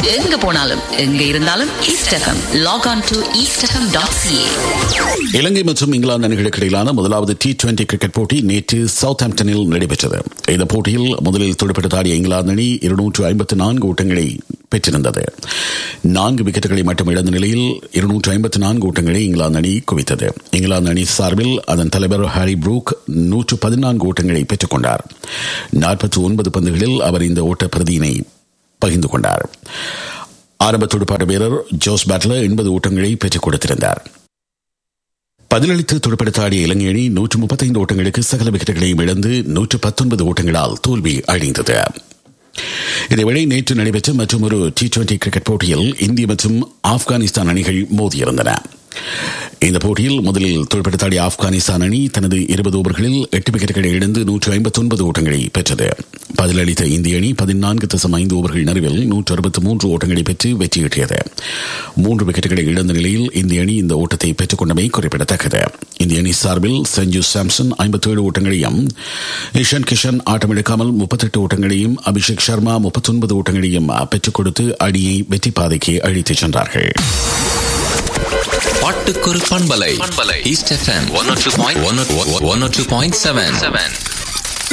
எங்க போனாலும் எங்க இருந்தாலும் East FM log on to East FM dot CA Ilangai மற்றும் இங்கிலாந்து அணிகளுக்கு இடையிலான முதலாவது டி டுவெண்டி கிரிக்கெட் போட்டி நேற்று சவுத் ஆம்டனில் நடைபெற்றது இந்த போட்டியில் முதலில் துடுப்படுத்தாடிய இங்கிலாந்து அணி இருநூற்று ஐம்பத்து நான்கு ஓட்டங்களை பெற்றிருந்தது நான்கு விக்கெட்டுகளை மட்டும் இழந்த நிலையில் இருநூற்று ஐம்பத்து நான்கு ஓட்டங்களை இங்கிலாந்து அணி குவித்தது இங்கிலாந்து அணி சார்பில் அதன் தலைவர் ஹாரி ப்ரூக் நூற்று பதினான்கு ஓட்டங்களை பெற்றுக் கொண்டார் நாற்பத்தி ஒன்பது பந்துகளில் அவர் இந்த ஓட்ட பிரதியினை பகிர்ந்து கொண்டார் ஆரம்ப துடுப்பாட்ட வீரர் ஜோஸ் பேட்லர் எண்பது ஓட்டங்களை பெற்றுக் கொடுத்திருந்தார் பதிலளித்து துடுப்படுத்தாடிய இலங்கை அணி நூற்று முப்பத்தைந்து ஓட்டங்களுக்கு சகல விக்கெட்டுகளையும் இழந்து நூற்று பத்தொன்பது ஓட்டங்களால் தோல்வி அடைந்தது இதேவேளை நேற்று நடைபெற்ற மற்றொரு டி டுவெண்டி கிரிக்கெட் போட்டியில் இந்திய மற்றும் ஆப்கானிஸ்தான் அணிகள் மோதியிருந்தன இந்த போட்டியில் முதலில் துடுப்படுத்தாடிய ஆப்கானிஸ்தான் அணி தனது இருபது ஓவர்களில் எட்டு விக்கெட்டுகளை இழந்து நூற்று ஐம்பத்தி ஒன்பது ஓட்டங்களை பெற்றது பதிலளித்த இந்திய அணி பதினான்கு தசம் ஐந்து ஓவர்கள் நடுவில் நூற்று அறுபத்தி மூன்று ஓட்டங்களை பெற்று வெற்றியீட்டியது மூன்று விக்கெட்டுகளை இழந்த நிலையில் இந்திய அணி இந்த ஓட்டத்தை பெற்றுக் கொண்டமை குறிப்பிடத்தக்கது இந்திய அணி சார்பில் சஞ்சு சாம்சன் ஐம்பத்தேழு ஓட்டங்களையும் இஷன் கிஷன் ஆட்டமிழக்காமல் முப்பத்தெட்டு ஓட்டங்களையும் அபிஷேக் சர்மா முப்பத்தொன்பது ஓட்டங்களையும் பெற்றுக் கொடுத்து அணியை வெற்றி பாதைக்கு அழைத்துச் சென்றார்கள் பாட்டுக்கொரு பண்பலை East FM one two point one two point seven seven